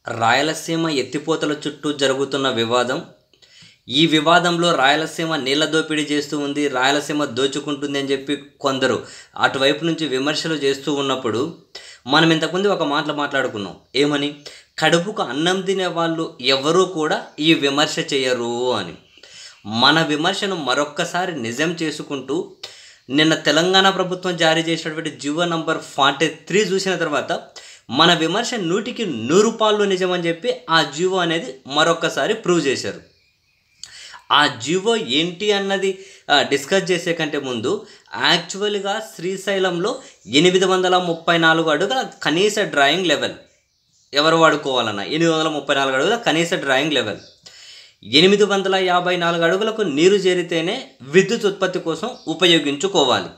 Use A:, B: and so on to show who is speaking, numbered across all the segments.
A: రాయలసీమ ఎత్తిపోతల చుట్టూ జరుగుతున్న వివాదం ఈ వివాదంలో రాయలసీమ నీళ్ల దోపిడీ చేస్తూ ఉంది రాయలసీమ దోచుకుంటుంది అని చెప్పి కొందరు అటువైపు నుంచి విమర్శలు చేస్తూ ఉన్నప్పుడు మనం ఇంతకుముందు ఒక మాటలు మాట్లాడుకున్నాం ఏమని కడుపుకు అన్నం తినే వాళ్ళు ఎవరూ కూడా ఈ విమర్శ చేయరు అని మన విమర్శను మరొక్కసారి నిజం చేసుకుంటూ నిన్న తెలంగాణ ప్రభుత్వం జారీ చేసినటువంటి జీవో నంబర్ ఫార్టీ త్రీ చూసిన తర్వాత మన విమర్శ నూటికి నూరు పాళ్ళు నిజమని చెప్పి ఆ జీవో అనేది మరొక్కసారి ప్రూవ్ చేశారు ఆ జీవో ఏంటి అన్నది ఆ, డిస్కస్ చేసే కంటే ముందు యాక్చువల్గా శ్రీశైలంలో ఎనిమిది వందల ముప్పై నాలుగు అడుగుల కనీస డ్రాయింగ్ లెవెల్ ఎవరు వాడుకోవాలన్నా ఎనిమిది వందల ముప్పై నాలుగు అడుగుల కనీస డ్రాయింగ్ లెవెల్ ఎనిమిది వందల యాభై నాలుగు అడుగులకు నీరు చేరితేనే విద్యుత్ ఉత్పత్తి కోసం ఉపయోగించుకోవాలి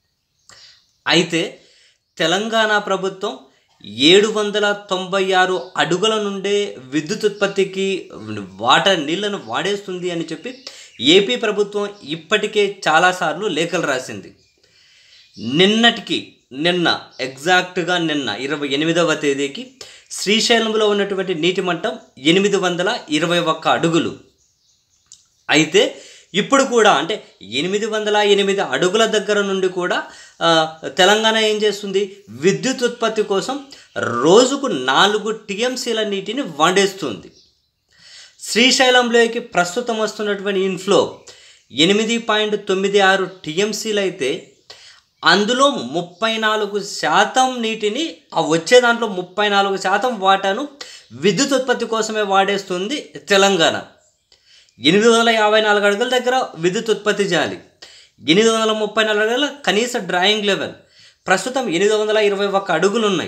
A: అయితే తెలంగాణ ప్రభుత్వం ఏడు వందల తొంభై ఆరు అడుగుల నుండే విద్యుత్ ఉత్పత్తికి వాటర్ నీళ్లను వాడేస్తుంది అని చెప్పి ఏపీ ప్రభుత్వం ఇప్పటికే చాలాసార్లు లేఖలు రాసింది నిన్నటికి నిన్న ఎగ్జాక్ట్గా నిన్న ఇరవై ఎనిమిదవ తేదీకి శ్రీశైలంలో ఉన్నటువంటి నీటి మట్టం ఎనిమిది వందల ఇరవై ఒక్క అడుగులు అయితే ఇప్పుడు కూడా అంటే ఎనిమిది వందల ఎనిమిది అడుగుల దగ్గర నుండి కూడా ఆ, తెలంగాణ ఏం చేస్తుంది విద్యుత్ ఉత్పత్తి కోసం రోజుకు నాలుగు టీఎంసీల నీటిని వండేస్తుంది శ్రీశైలంలోకి ప్రస్తుతం వస్తున్నటువంటి ఇన్ఫ్లో ఎనిమిది పాయింట్ తొమ్మిది ఆరు టీఎంసీలు అయితే అందులో ముప్పై నాలుగు శాతం నీటిని ఆ వచ్చే దాంట్లో ముప్పై నాలుగు శాతం వాటాను విద్యుత్ ఉత్పత్తి కోసమే వాడేస్తుంది తెలంగాణ ఎనిమిది వందల యాభై నాలుగు అడుగుల దగ్గర విద్యుత్ ఉత్పత్తి చేయాలి ఎనిమిది వందల ముప్పై నాలుగు అడుగుల కనీస డ్రాయింగ్ లెవెల్ ప్రస్తుతం ఎనిమిది వందల ఇరవై ఒక్క అడుగులు ఉన్నాయి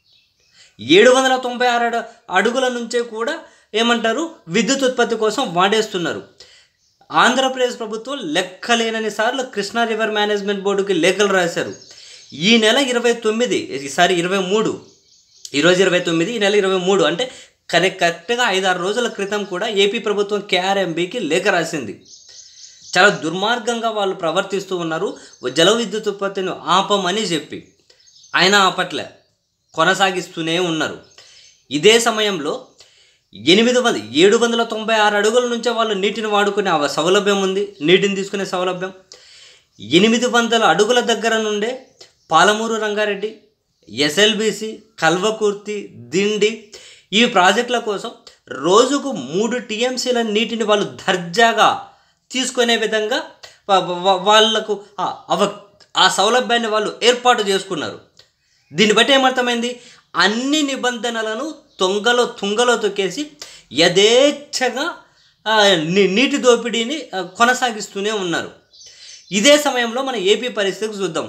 A: ఏడు వందల తొంభై ఆరు అడు- అడుగుల నుంచే కూడా ఏమంటారు విద్యుత్ ఉత్పత్తి కోసం వాడేస్తున్నారు ఆంధ్రప్రదేశ్ ప్రభుత్వం లెక్కలేనని సార్లు కృష్ణా రివర్ మేనేజ్మెంట్ బోర్డుకి లేఖలు రాశారు ఈ నెల ఇరవై తొమ్మిది సారీ ఇరవై మూడు ఈరోజు ఇరవై తొమ్మిది ఈ నెల ఇరవై మూడు అంటే కరెక్ట్ కరెక్ట్గా ఐదారు రోజుల క్రితం కూడా ఏపీ ప్రభుత్వం కేఆర్ఎంబికి లేఖ రాసింది చాలా దుర్మార్గంగా వాళ్ళు ప్రవర్తిస్తూ ఉన్నారు జల విద్యుత్ ఉత్పత్తిని ఆపమని చెప్పి ఆయన ఆపట్లే కొనసాగిస్తూనే ఉన్నారు ఇదే సమయంలో ఎనిమిది వంద ఏడు వందల తొంభై ఆరు అడుగుల నుంచే వాళ్ళు నీటిని వాడుకునే అవ సౌలభ్యం ఉంది నీటిని తీసుకునే సౌలభ్యం ఎనిమిది వందల అడుగుల దగ్గర నుండే పాలమూరు రంగారెడ్డి ఎస్ఎల్బిసి కల్వకుర్తి దిండి ఈ ప్రాజెక్టుల కోసం రోజుకు మూడు టీఎంసీల నీటిని వాళ్ళు దర్జాగా తీసుకునే విధంగా వా- వా- వాళ్ళకు ఆ అవ ఆ సౌలభ్యాన్ని వాళ్ళు ఏర్పాటు చేసుకున్నారు దీన్ని బట్టి ఏమర్థమైంది అన్ని నిబంధనలను తొంగలో తుంగలో తొక్కేసి యథేచ్ఛగా ఆ, నీ- నీటి దోపిడీని ఆ, కొనసాగిస్తూనే ఉన్నారు ఇదే సమయంలో మన ఏపీ పరిస్థితికి చూద్దాం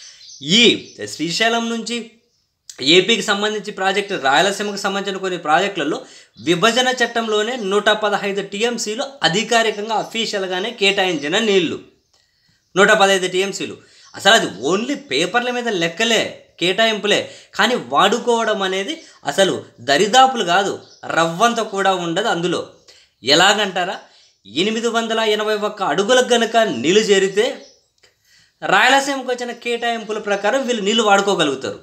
A: ఈ శ్రీశైలం నుంచి ఏపీకి సంబంధించి ప్రాజెక్టు రాయలసీమకు సంబంధించిన కొన్ని ప్రాజెక్టులలో విభజన చట్టంలోనే నూట పదహైదు టీఎంసీలు అధికారికంగా అఫీషియల్గానే కేటాయించిన నీళ్లు నూట పదహైదు టీఎంసీలు అసలు అది ఓన్లీ పేపర్ల మీద లెక్కలే కేటాయింపులే కానీ వాడుకోవడం అనేది అసలు దరిదాపులు కాదు రవ్వంత కూడా ఉండదు అందులో ఎలాగంటారా ఎనిమిది వందల ఎనభై ఒక్క అడుగులకు గనక నీళ్ళు చేరితే రాయలసీమకు వచ్చిన కేటాయింపుల ప్రకారం వీళ్ళు నీళ్ళు వాడుకోగలుగుతారు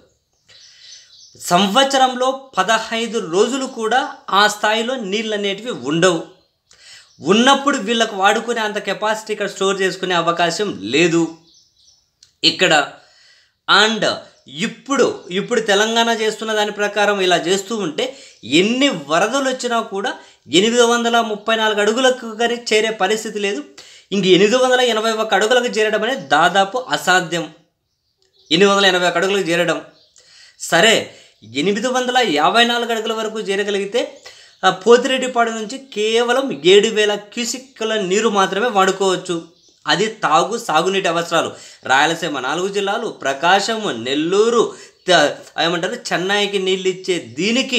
A: సంవత్సరంలో పదహైదు రోజులు కూడా ఆ స్థాయిలో నీళ్ళు అనేటివి ఉండవు ఉన్నప్పుడు వీళ్ళకు వాడుకునే అంత కెపాసిటీ ఇక్కడ స్టోర్ చేసుకునే అవకాశం లేదు ఇక్కడ అండ్ ఇప్పుడు ఇప్పుడు తెలంగాణ చేస్తున్న దాని ప్రకారం ఇలా చేస్తూ ఉంటే ఎన్ని వరదలు వచ్చినా కూడా ఎనిమిది వందల ముప్పై నాలుగు అడుగులకు కానీ చేరే పరిస్థితి లేదు ఇంక ఎనిమిది వందల ఎనభై ఒక్క అడుగులకు చేరడం అనేది దాదాపు అసాధ్యం ఎనిమిది వందల ఎనభై ఒక్క అడుగులకు చేరడం సరే ఎనిమిది వందల యాభై నాలుగు అడుగుల వరకు చేరగలిగితే ఆ పోతిరెడ్డిపాడు నుంచి కేవలం ఏడు వేల క్యూసిక్ల నీరు మాత్రమే వాడుకోవచ్చు అది తాగు సాగునీటి అవసరాలు రాయలసీమ నాలుగు జిల్లాలు ప్రకాశం నెల్లూరు త- ఏమంటారు చెన్నైకి నీళ్ళు ఇచ్చే దీనికి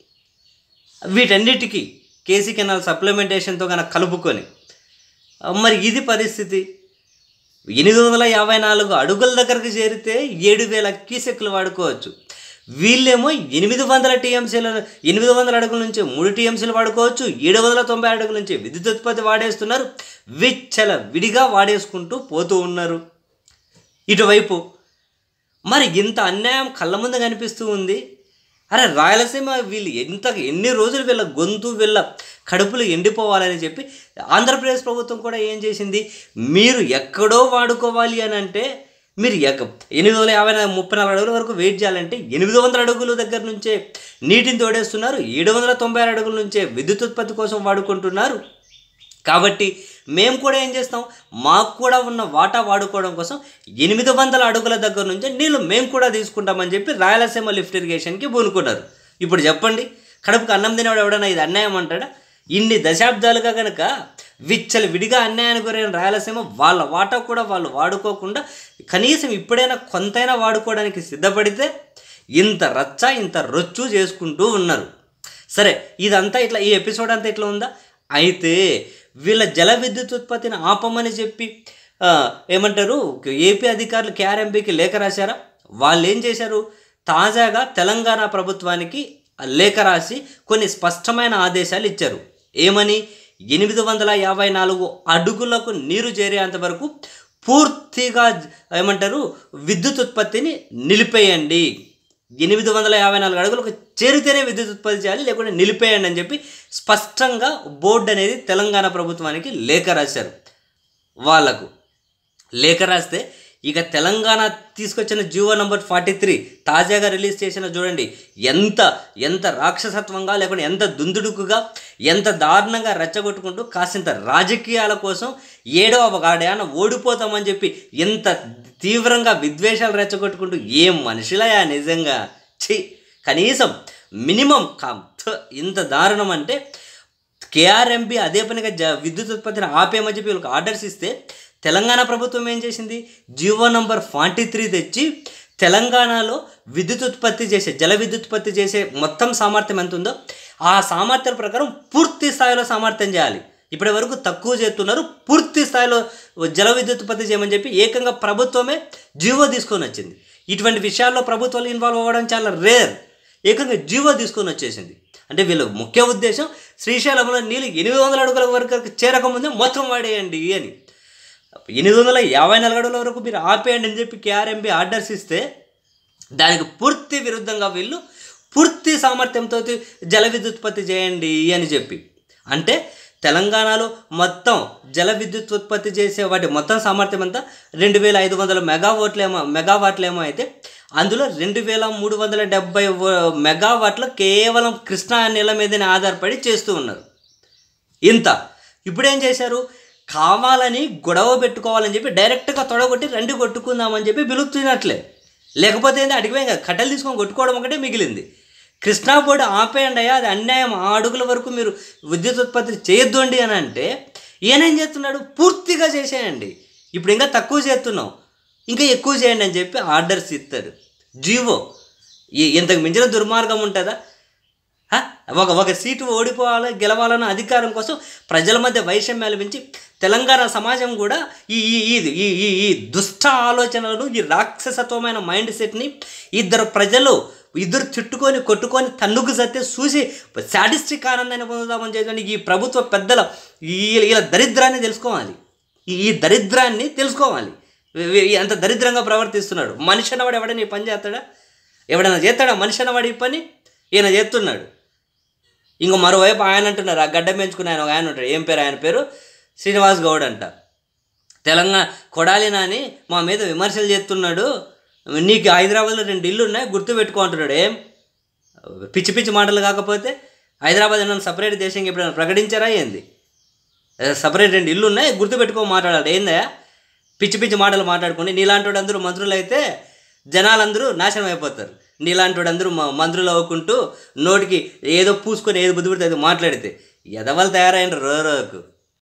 A: వీటన్నిటికీ కేసీ కెనాల్ సప్లిమెంటేషన్తో కనుక కలుపుకొని ఆ, మరి ఇది పరిస్థితి ఎనిమిది వందల యాభై నాలుగు అడుగుల దగ్గరకు చేరితే ఏడు వేల క్యూసెక్లు వాడుకోవచ్చు వీళ్ళేమో ఎనిమిది వందల టీఎంసీల ఎనిమిది వందల అడుగుల నుంచి మూడు టీఎంసీలు వాడుకోవచ్చు ఏడు వందల తొంభై అడుగుల నుంచి విద్యుత్ ఉత్పత్తి వాడేస్తున్నారు విచ్చల విడిగా వాడేసుకుంటూ పోతూ ఉన్నారు ఇటువైపు మరి ఇంత అన్యాయం కళ్ళ ముందు కనిపిస్తూ ఉంది అరే రాయలసీమ వీళ్ళు ఎంత ఎన్ని రోజులు వీళ్ళ గొంతు వీళ్ళ కడుపులు ఎండిపోవాలని చెప్పి ఆంధ్రప్రదేశ్ ప్రభుత్వం కూడా ఏం చేసింది మీరు ఎక్కడో వాడుకోవాలి అని అంటే మీరు ఎక్క ఎనిమిది వందల యాభై నాలుగు ముప్పై నాలుగు అడుగుల వరకు వెయిట్ చేయాలంటే ఎనిమిది వందల అడుగుల దగ్గర నుంచే నీటిని తోడేస్తున్నారు ఏడు వందల తొంభై ఆరు అడుగుల నుంచే విద్యుత్ ఉత్పత్తి కోసం వాడుకుంటున్నారు కాబట్టి మేము కూడా ఏం చేస్తాం మాకు కూడా ఉన్న వాటా వాడుకోవడం కోసం ఎనిమిది వందల అడుగుల దగ్గర నుంచి నీళ్ళు మేము కూడా తీసుకుంటామని చెప్పి రాయలసీమ లిఫ్ట్ ఇరిగేషన్కి పూనుకున్నారు ఇప్పుడు చెప్పండి కడుపుకి అన్నం తినేవాడు ఎవడన్నా ఇది అన్యాయం అంటాడా ఇన్ని దశాబ్దాలుగా కనుక విచ్చలు విడిగా అన్యాయానికి గురైన రాయలసీమ వాళ్ళ వాటా కూడా వాళ్ళు వాడుకోకుండా కనీసం ఇప్పుడైనా కొంతైనా వాడుకోవడానికి సిద్ధపడితే ఇంత రచ్చ ఇంత రొచ్చు చేసుకుంటూ ఉన్నారు సరే ఇదంతా ఇట్లా ఈ ఎపిసోడ్ అంతా ఇట్లా ఉందా అయితే వీళ్ళ జల విద్యుత్ ఉత్పత్తిని ఆపమని చెప్పి ఆ, ఏమంటారు ఏపీ అధికారులు కేఆర్ఎంపీకి లేఖ రాశారా వాళ్ళు ఏం చేశారు తాజాగా తెలంగాణ ప్రభుత్వానికి లేఖ రాసి కొన్ని స్పష్టమైన ఆదేశాలు ఇచ్చారు ఏమని ఎనిమిది వందల యాభై నాలుగు అడుగులకు నీరు చేరేంత వరకు పూర్తిగా ఏమంటారు విద్యుత్ ఉత్పత్తిని నిలిపేయండి ఎనిమిది వందల యాభై నాలుగు అడుగులకు చేరితేనే విద్యుత్ ఉత్పత్తి చేయాలి లేకుంటే నిలిపేయండి అని చెప్పి స్పష్టంగా బోర్డు అనేది తెలంగాణ ప్రభుత్వానికి లేఖ రాశారు వాళ్లకు లేఖ రాస్తే ఇక తెలంగాణ తీసుకొచ్చిన జీవో నంబర్ ఫార్టీ త్రీ తాజాగా రిలీజ్ చేసిన చూడండి ఎంత ఎంత రాక్షసత్వంగా లేకుంటే ఎంత దుందుడుకుగా ఎంత దారుణంగా రెచ్చగొట్టుకుంటూ కాసింత రాజకీయాల కోసం ఏడో ఒక ఆడయాన ఓడిపోతామని చెప్పి ఎంత తీవ్రంగా విద్వేషాలు రెచ్చగొట్టుకుంటూ ఏం మనుషులయా నిజంగా ఛీ కనీసం మినిమం కా- థ్, ఇంత దారుణం అంటే కేఆర్ఎంపీ అదే పనిగా జ విద్యుత్ ఉత్పత్తిని ఆపేయమని చెప్పి వీళ్ళకి ఆర్డర్స్ ఇస్తే తెలంగాణ ప్రభుత్వం ఏం చేసింది జీవో నంబర్ ఫార్టీ త్రీ తెచ్చి తెలంగాణలో విద్యుత్ ఉత్పత్తి చేసే జల విద్యుత్ ఉత్పత్తి చేసే మొత్తం సామర్థ్యం ఎంత ఉందో ఆ సామర్థ్యాల ప్రకారం పూర్తి స్థాయిలో సామర్థ్యం చేయాలి ఇప్పటి వరకు తక్కువ చేస్తున్నారు పూర్తి స్థాయిలో జల విద్యుత్ ఉత్పత్తి చేయమని చెప్పి ఏకంగా ప్రభుత్వమే జీవో తీసుకొని వచ్చింది ఇటువంటి విషయాల్లో ప్రభుత్వాలు ఇన్వాల్వ్ అవ్వడం చాలా రేర్ ఏకంగా జీవో తీసుకొని వచ్చేసింది అంటే వీళ్ళ ముఖ్య ఉద్దేశం శ్రీశైలంలో నీళ్ళు ఎనిమిది వందల అడుగుల వరకు చేరకముందే మొత్తం వాడేయండి అని ఎనిమిది వందల యాభై నాలుగు అడుగుల వరకు మీరు ఆపేయండి అని చెప్పి కేఆర్ఎంబి ఆర్డర్స్ ఇస్తే దానికి పూర్తి విరుద్ధంగా వీళ్ళు పూర్తి సామర్థ్యంతో జల విద్యుత్ ఉత్పత్తి చేయండి అని చెప్పి అంటే తెలంగాణలో మొత్తం జల విద్యుత్ ఉత్పత్తి చేసే వాటి మొత్తం సామర్థ్యం అంతా రెండు వేల ఐదు వందల మెగావాట్లేమో మెగావాట్లేమో అయితే అందులో రెండు వేల మూడు వందల డెబ్బై మెగావాట్లు కేవలం కృష్ణా నీళ్ళ మీదనే ఆధారపడి చేస్తూ ఉన్నారు ఇంత ఇప్పుడేం చేశారు కావాలని గొడవ పెట్టుకోవాలని చెప్పి డైరెక్ట్గా తొడగొట్టి రండి కొట్టుకుందామని చెప్పి పిలుపుతున్నట్లే లేకపోతే ఏంది అడిగిపోయి కదా కట్టెలు తీసుకొని కొట్టుకోవడం ఒకటే మిగిలింది కృష్ణా బోర్డు ఆపేయండి అయ్యా అది అన్యాయం ఆ అడుగుల వరకు మీరు విద్యుత్ ఉత్పత్తి చేయొద్దండి అని అంటే ఈయనేం చేస్తున్నాడు పూర్తిగా చేసేయండి ఇప్పుడు ఇంకా తక్కువ చేస్తున్నాం ఇంకా ఎక్కువ చేయండి అని చెప్పి ఆర్డర్స్ ఇస్తారు జీవో ఈ- ఇంతకు మించిన దుర్మార్గం ఉంటుందా హ? ఒక ఒక సీటు ఓడిపోవాలి గెలవాలన్న అధికారం కోసం ప్రజల మధ్య వైషమ్యాలు పెంచి తెలంగాణ సమాజం కూడా ఈ ఈ ఈ- ఈ ఈ ఈ దుష్ట ఆలోచనలను ఈ రాక్షసత్వమైన మైండ్ సెట్ని ఇద్దరు ప్రజలు ఇద్దరు చుట్టుకొని కొట్టుకొని తన్నుకు సత్తే చూసి సాటిస్టిక్ ఆనందాన్ని పొందుదామని చెప్పి ఈ ప్రభుత్వ పెద్దల ఈ ఇలా దరిద్రాన్ని తెలుసుకోవాలి ఈ ఈ దరిద్రాన్ని తెలుసుకోవాలి వీ- వీ- ఎంత దరిద్రంగా ప్రవర్తిస్తున్నాడు మనిషి అన్నవాడు ఎవడైనా ఈ పని చేస్తాడా ఎవడైనా చేస్తాడా మనిషి అన్నవాడు ఈ పని ఈయన చేస్తున్నాడు ఇంకో మరోవైపు ఆయన అంటున్నారు ఆ గడ్డ పెంచుకుని ఆయన ఒక ఆయన ఉంటాడు ఏం పేరు ఆయన పేరు శ్రీనివాస్ గౌడ్ అంట తెలంగాణ కొడాలి నాని మా మీద విమర్శలు చేస్తున్నాడు నీకు హైదరాబాద్లో రెండు ఇల్లు ఉన్నాయి గుర్తు పెట్టుకో అంటున్నాడు ఏం పిచ్చి పిచ్చి మాటలు కాకపోతే హైదరాబాద్ ఏమన్నా సపరేట్ దేశంగా ఎప్పుడైనా ప్రకటించారా ఏంది సపరేట్ రెండు ఇల్లు ఉన్నాయి గుర్తుపెట్టుకో మాట్లాడాలి ఏందా పిచ్చి పిచ్చి మాటలు మాట్లాడుకొని నీలాంటి వాడు అందరూ మంత్రులు అయితే జనాలందరూ నాశనం అయిపోతారు నీలాంటి వాడు అందరూ మ- మంత్రులు అవ్వకుంటూ నోటికి ఏదో పూసుకొని ఏదో బుద్ధి పెడితే అది మాట్లాడితే ఎదవలు తయారైన రో రోకు